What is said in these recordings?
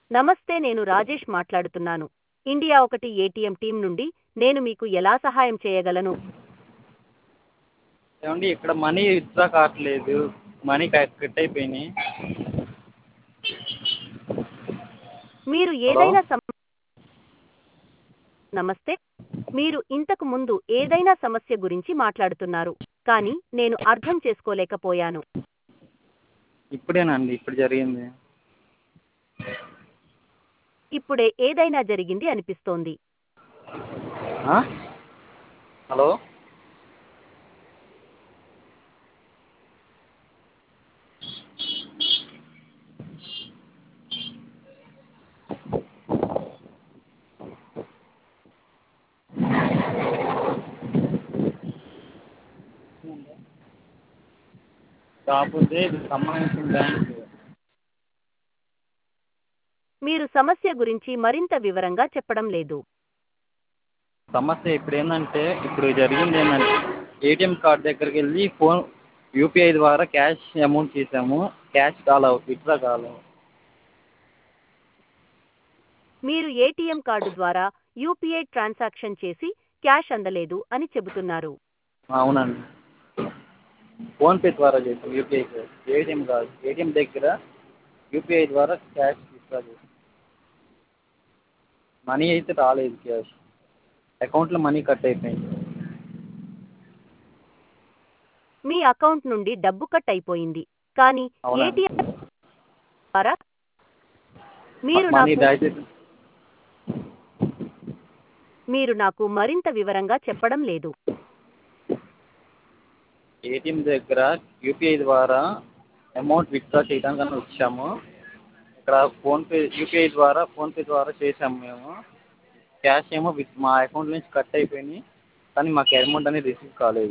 నమస్తే నేను రాజేష్ మాట్లాడుతున్నాను ఇండియా ఒకటి ఏటీఎం టీం నుండి నేను మీకు ఎలా సహాయం చేయగలను ఏమండి ఇక్కడ మనీ విత్డ్రా కావట్లేదు మనీ కట్ అయిపోయినాయి మీరు ఏదైనా సమ నమస్తే మీరు ఇంతకు ముందు ఏదైనా సమస్య గురించి మాట్లాడుతున్నారు కానీ నేను అర్థం చేసుకోలేకపోయాను ఇప్పుడేనండి ఇప్పుడు జరిగింది ఇప్పుడే ఏదైనా జరిగింది అనిపిస్తోంది ఆ? హలో కాకపోతే ఇది సంబంధించిన బ్యాంక్ మీరు సమస్య గురించి మరింత వివరంగా చెప్పడం లేదు సమస్య ఇప్పుడు ఏంటంటే ఇప్పుడు జరిగింది ఏంటంటే ఏటీఎం కార్డ్ దగ్గరికి వెళ్ళి ఫోన్ యూపీఐ ద్వారా క్యాష్ అమౌంట్ తీసాము క్యాష్ కాల విత్డ్రా కావాలి మీరు ఏటీఎం కార్డు ద్వారా యూపీఐ ట్రాన్సాక్షన్ చేసి క్యాష్ అందలేదు అని చెబుతున్నారు అవునండి ఫోన్పే ద్వారా చేసాం యూపీఐ ఏటీఎం కాదు ఏటీఎం దగ్గర యూపీఐ ద్వారా క్యాష్ విత్డ్రా చేసాం మనీ అయితే రాలేదు క్యాష్ అకౌంట్లో మనీ కట్ అయిపోయింది మీ అకౌంట్ నుండి డబ్బు కట్ అయిపోయింది కానీ అవునా? ఏటీఎం ద్వారా మీరు మనీ నాకు దయచేసి మీరు నాకు మరింత వివరంగా చెప్పడం లేదు ఏటీఎం దగ్గర యూపీఐ ద్వారా అమౌంట్ విత్డ్రా చేయడానికని వచ్చాము ఇక్కడ ఫోన్పే యూపీఐ ద్వారా ఫోన్పే ద్వారా చేసాము మేము క్యాష్ ఏమో విత్ మా అకౌంట్ నుంచి కట్ అయిపోయినాయి కానీ మాకు అమౌంట్ అనేది రిసీవ్ కాలేదు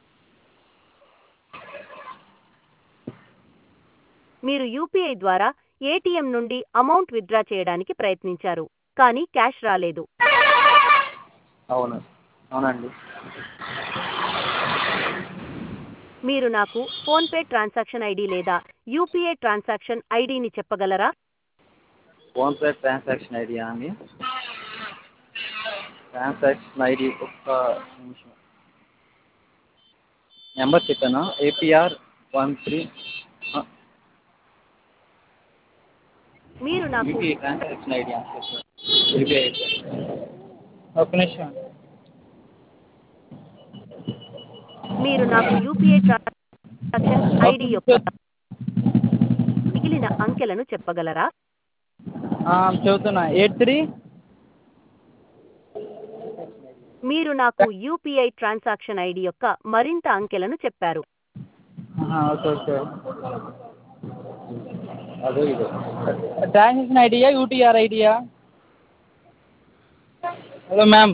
మీరు యూపీఐ ద్వారా ఏటీఎం నుండి అమౌంట్ విత్డ్రా చేయడానికి ప్రయత్నించారు కానీ క్యాష్ రాలేదు అవును అవునండి మీరు నాకు ఫోన్పే ట్రాన్సాక్షన్ ఐడి లేదా యూపీఐ ట్రాన్సాక్షన్ ఐడిని చెప్పగలరా ఫోన్పే ట్రాన్సాక్షన్ ఐడి అండి ట్రాన్సాక్షన్ ఐడి ఒక్క నిమిషం నెంబర్ చెప్పాను ఏపీఆర్ వన్ త్రీ మీరు నాకు యూపీఐ ట్రాన్సాక్షన్ ఐడి యూపీఐ ఒక్క నిమిషం మీరు నాకు యూపీఐ ట్రాన్సాక్షన్ ఐడి యొక్క మిగిలిన అంకెలను చెప్పగలరా చెబుతున్నా ఎయిట్ త్రీ మీరు నాకు యూపీఐ ట్రాన్సాక్షన్ ఐడి యొక్క మరింత అంకెలను చెప్పారు ఓకే ఓకే అదే ఇది ట్రాన్సాక్షన్ ఐడియా యూటీఆర్ ఐడియా హలో మ్యామ్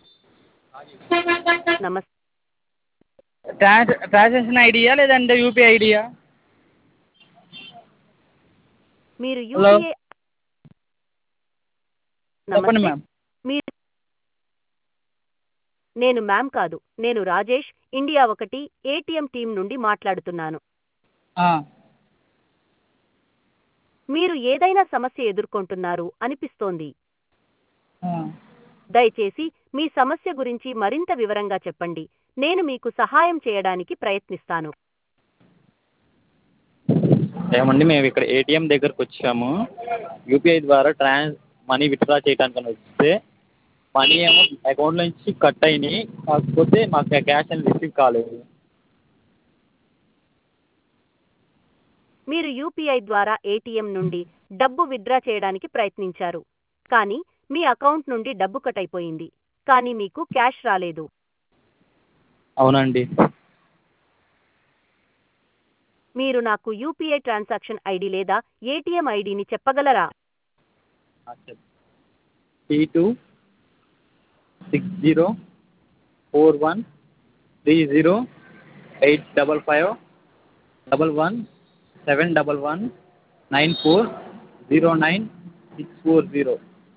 నమస్తే ట్రాన్స్ ట్రాన్సాక్షన్ ఐడియా లేదంటే యూపీఐ ఐడియా మీరు Hello. యూపీఐ చెప్పండి నమస్తే. మ్యామ్ మీరు నేను మ్యామ్ కాదు నేను రాజేష్ ఇండియా ఒకటి ఏటీఎం టీం నుండి మాట్లాడుతున్నాను మీరు ఏదైనా సమస్య ఎదుర్కొంటున్నారు అనిపిస్తోంది దయచేసి మీ సమస్య గురించి మరింత వివరంగా చెప్పండి నేను మీకు సహాయం చేయడానికి ప్రయత్నిస్తాను ఏమండి మేము ఇక్కడ ఏటీఎం దగ్గరకు వచ్చాము యూపీఐ ద్వారా ట్రాన్స్ మనీ విత్డ్రా చేయడానికి వస్తే మనీ ఏమో అకౌంట్ నుంచి కట్ అయినాయి కాకపోతే మాకు క్యాష్ అనేది రిసీవ్ కాలేదు మీరు యూపీఐ ద్వారా ఏటీఎం నుండి డబ్బు విత్డ్రా చేయడానికి ప్రయత్నించారు కానీ మీ అకౌంట్ నుండి డబ్బు కట్ అయిపోయింది కానీ మీకు క్యాష్ రాలేదు అవునండి మీరు నాకు యూపీఐ ట్రాన్సాక్షన్ ఐడి లేదా ఏటీఎం ఐడిని చెప్పగలరా T two six zero four one three zero eight double five double one seven double one nine four zero nine six four zero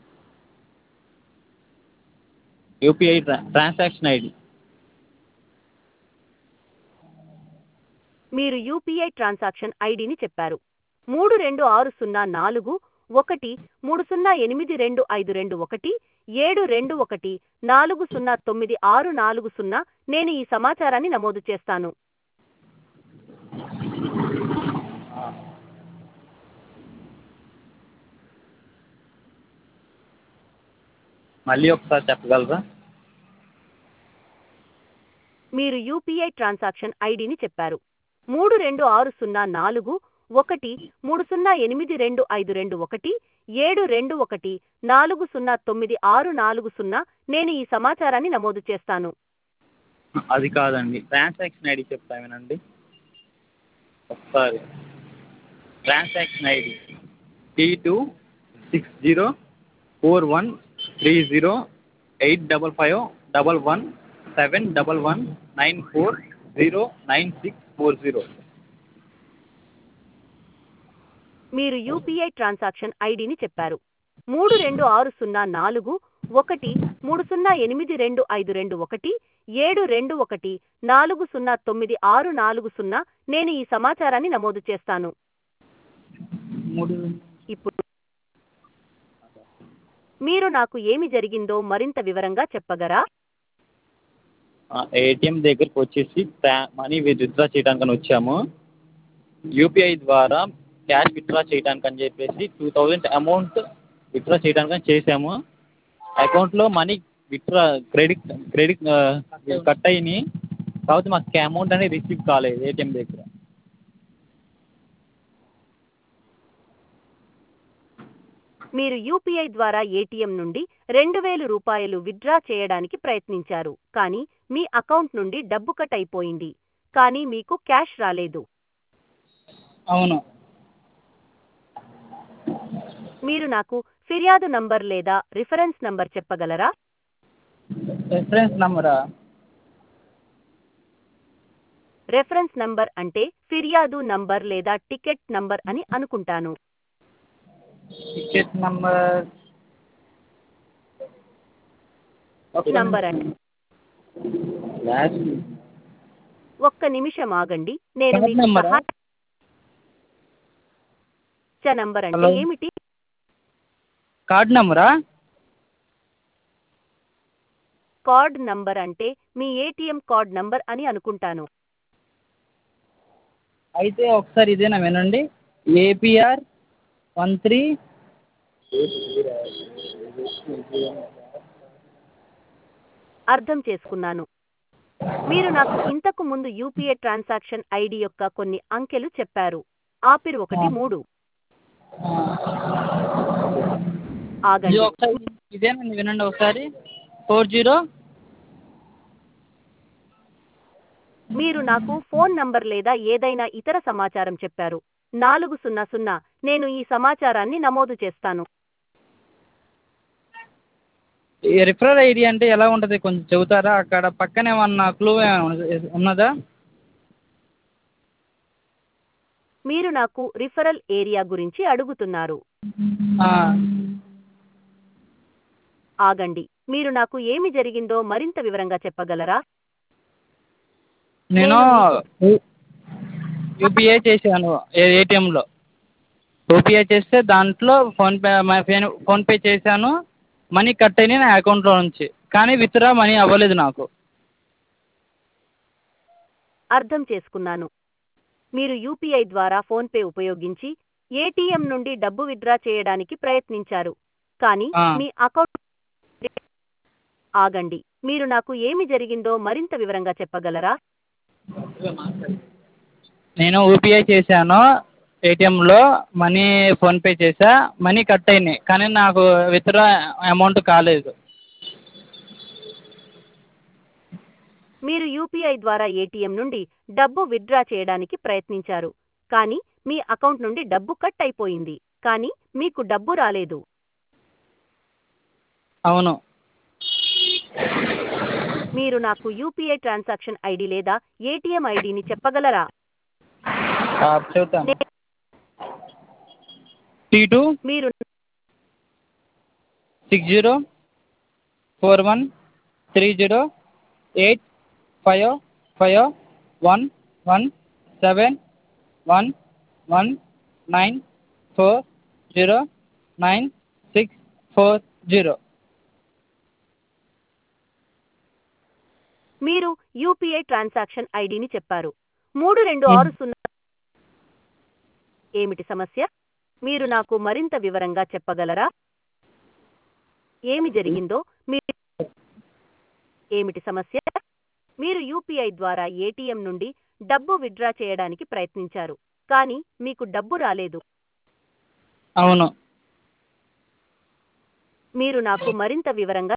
UPI tra transaction ID మీరు UPI transaction ఐడిని చెప్పారు మూడు రెండు ఆరు సున్నా నాలుగు ఒకటి మూడు సున్నా ఎనిమిది రెండు ఐదు రెండు ఒకటి ఏడు రెండు ఒకటి నాలుగు సున్నా తొమ్మిది ఆరు నాలుగు సున్నా నేను ఈ సమాచారాన్ని నమోదు చేస్తాను మళ్ళీ ఒకసారి చెప్పగలరా మీరు యూపీఐ ట్రాన్సాక్షన్ ఐడిని చెప్పారు మూడు రెండు ఆరు సున్నా నాలుగు ఒకటి మూడు సున్నా ఎనిమిది రెండు ఐదు రెండు ఒకటి ఏడు రెండు ఒకటి నాలుగు సున్నా తొమ్మిది ఆరు నాలుగు సున్నా నేను ఈ సమాచారాన్ని నమోదు చేస్తాను అది కాదండి ట్రాన్సాక్షన్ ఐడి చెప్తా వినండి ఒకసారి transaction ID T two six zero four one three zero eight double five double one seven double one nine four zero nine six four zero మీరు యూపీఐ ట్రాన్సాక్షన్ ఐడిని చెప్పారు మూడు రెండు ఆరు సున్నా నాలుగు ఒకటి మూడు సున్నా ఎనిమిది రెండు ఐదు రెండు ఒకటి ఏడు రెండు ఒకటి నాలుగు సున్నా తొమ్మిది ఆరు నాలుగు సున్నా నేను ఈ సమాచారాన్ని నమోదు చేస్తాను మూడు ఇప్పుడు మీరు నాకు ఏమి జరిగిందో మరింత వివరంగా చెప్పగరా ఏటీఎం దగ్గరికి వచ్చేసి ట్రా- మనీ విత్డ్రా చేయడానికి అని వచ్చాము యూపీఐ ద్వారా క్యాష్ విత్డ్రా చేయడానికి అని చెప్పేసి టూ థౌజండ్ అమౌంట్ విత్డ్రా చేయడానికి అని చేసాము అకౌంట్లో money withdraw credit credit cut అయినాయి కాకపోతే మాకు అమౌంట్ అనేది రిసీవ్ కాలేదు ఏటీఎం దగ్గర మీరు యూపీఐ ద్వారా ఏటీఎం నుండి రెండు వేలు రూపాయలు విత్డ్రా చేయడానికి ప్రయత్నించారు కానీ మీ అకౌంట్ నుండి డబ్బు కట్ అయిపోయింది కానీ మీకు క్యాష్ రాలేదు అవును మీరు నాకు ఫిర్యాదు నంబర్ లేదా రిఫరెన్స్ నంబర్ చెప్పగలరా రిఫరెన్స్ నంబరా రెఫరెన్స్ నంబర్ అంటే ఫిర్యాదు నంబర్ లేదా టికెట్ నంబర్ అని అనుకుంటాను టికెట్ నంబర్ నంబర్ అంటే ఒక్క నిమిషం ఆగండి నేను కార్డ్ మీకు నంబరా? సహాయ చ నంబర్ అంటే హలో? ఏమిటి కార్డ్ నంబరా కార్డ్ నంబర్ అంటే మీ ఏటీఎం కార్డ్ నంబర్ అని అనుకుంటాను అయితే ఒకసారి ఇదేనా వినండి ఏపీఆర్ వన్ త్రీ అర్థం చేసుకున్నాను మీరు నాకు ఇంతకు ముందు యూపీఐ ట్రాన్సాక్షన్ ఐడి యొక్క కొన్ని అంకెలు చెప్పారు ఆపిర్ ఒకటి ఆ. మూడు ఇది ఆగండి ఒకసారి ఇదేనండి వినండి ఒకసారి ఫోర్ జీరో మీరు నాకు ఫోన్ నంబర్ లేదా ఏదైనా ఇతర సమాచారం చెప్పారు నాలుగు సున్నా సున్నా నేను ఈ సమాచారాన్ని నమోదు చేస్తాను ఈ రిఫరల్ ఐడి అంటే ఎలా ఉంటుంది కొంచెం చెబుతారా అక్కడ పక్కన ఏమన్నా క్లూ ఏమైనా ఉన్నదా మీరు నాకు రిఫరల్ ఏరియా గురించి అడుగుతున్నారు ఆ, ఆగండి మీరు నాకు ఏమి జరిగిందో మరింత వివరంగా చెప్పగలరా నేను యూపీఐ చేశాను ఏటీఎంలో యూపీఐ చేస్తే దాంట్లో ఫోన్పే ఫోన్పే చేశాను మనీ కట్ అయినాయి నా అకౌంట్లో నుంచి కానీ విత్డ్రా మనీ అవ్వలేదు నాకు అర్థం చేసుకున్నాను మీరు యూపీఐ ద్వారా ఫోన్పే ఉపయోగించి ఏటీఎం నుండి డబ్బు విత్డ్రా చేయడానికి ప్రయత్నించారు కానీ ఆ. మీ అకౌంట్ ఆగండి మీరు నాకు ఏమి జరిగిందో మరింత వివరంగా చెప్పగలరా నేను యూపీఐ చేశాను ఏటీఎంలో మనీ ఫోన్పే చేశా మనీ కట్ అయినాయి కానీ నాకు విత్డ్రా అమౌంట్ కాలేదు మీరు యూపీఐ ద్వారా ఏటీఎం నుండి డబ్బు విత్డ్రా చేయడానికి ప్రయత్నించారు కానీ మీ అకౌంట్ నుండి డబ్బు కట్ అయిపోయింది కానీ మీకు డబ్బు రాలేదు అవును మీరు నాకు యూపీఐ ట్రాన్సాక్షన్ ఐడి లేదా ఏటీఎం ఐడిని చెప్పగలరా ఆ, చెబుతాను టీ టూ మీరు six zero four one three zero eight five five one one seven one one nine four zero nine six four zero మీరు యూపీఐ ట్రాన్సాక్షన్ ఐడిని చెప్పారు మూడు రెండు ఆరు సున్నా ఏమిటి సమస్య మీరు నాకు మరింత వివరంగా చెప్పగలరా ఏమి జరిగిందో మీరు ఏమిటి సమస్య మీరు యూపీఐ ద్వారా ఏటీఎం నుండి డబ్బు విత్డ్రా చేయడానికి ప్రయత్నించారు కానీ మీకు డబ్బు రాలేదు అవును మీరు నాకు మరింత వివరంగా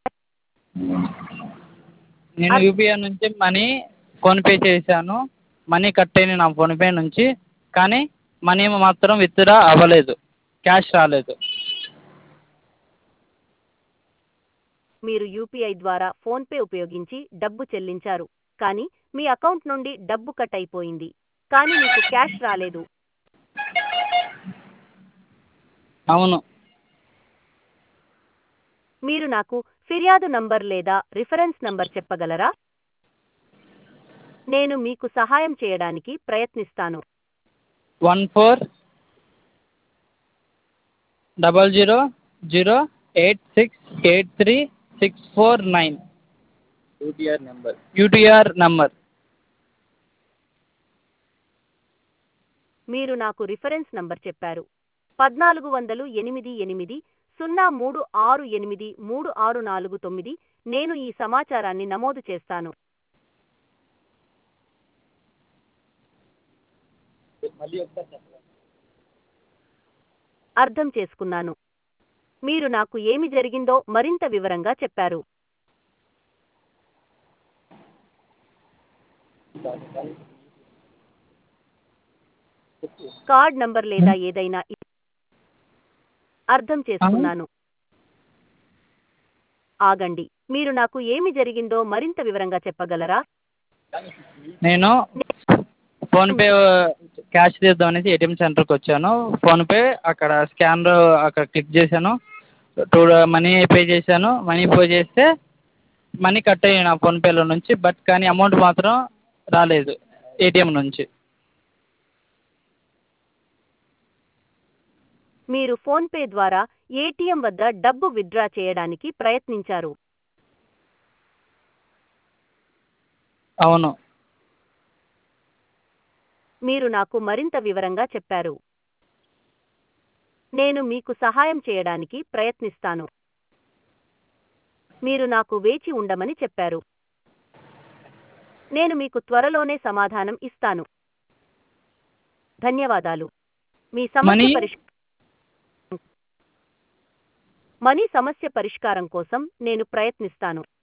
నేను అర్- యూపీఐ నుంచి మనీ ఫోన్పే చేశాను మనీ కట్ అయింది నా ఫోన్పే నుంచి కానీ మనీ మాత్రం విత్డ్రా అవ్వలేదు క్యాష్ రాలేదు మీరు యూపీఐ ద్వారా ఫోన్పే ఉపయోగించి డబ్బు చెల్లించారు కానీ మీ అకౌంట్ నుండి డబ్బు కట్ అయిపోయింది కానీ మీకు క్యాష్ రాలేదు అవును మీరు నాకు ఫిర్యాదు నంబర్ లేదా రిఫరెన్స్ నంబర్ చెప్పగలరా నేను మీకు సహాయం చేయడానికి ప్రయత్నిస్తాను one four double zero zero eight six eight three six four nine UTR number UTR number మీరు నాకు రిఫరెన్స్ నంబర్ చెప్పారు పద్నాలుగు వందలు ఎనిమిది ఎనిమిది సున్నా మూడు ఆరు ఎనిమిది మూడు ఆరు నాలుగు తొమ్మిది నేను ఈ సమాచారాన్ని నమోదు చేస్తాను మళ్ళీ ఒకసారి అర్థం చేసుకున్నాను మీరు నాకు ఏమి జరిగిందో మరింత వివరంగా చెప్పారు కార్డ్ నంబర్ లేదా ఏదైనా ఇ- అర్థం చేసుకున్నాను ఆగండి మీరు నాకు ఏమి జరిగిందో మరింత వివరంగా చెప్పగలరా నేను ఫోన్పే క్యాష్ తీద్దాం అనేసి ఏటీఎం సెంటర్కి వచ్చాను ఫోన్పే అక్కడ స్కానర్ అక్కడ క్లిక్ చేశాను టూ మనీ పే చేశాను మనీ పే చేస్తే మనీ కట్ అయ్యాయి నా ఫోన్పేలో నుంచి బట్ కానీ అమౌంట్ మాత్రం రాలేదు ఏటీఎం నుంచి మీరు ఫోన్పే ద్వారా ఏటీఎం వద్ద డబ్బు విత్డ్రా చేయడానికి ప్రయత్నించారు అవును మీరు నాకు మరింత వివరంగా చెప్పారు నేను మీకు సహాయం చేయడానికి ప్రయత్నిస్తాను మీరు నాకు వేచి ఉండమని చెప్పారు నేను మీకు త్వరలోనే సమాధానం ఇస్తాను ధన్యవాదాలు మీ సమస్య మనీ? పరిష్ మనీ సమస్య పరిష్కారం కోసం నేను ప్రయత్నిస్తాను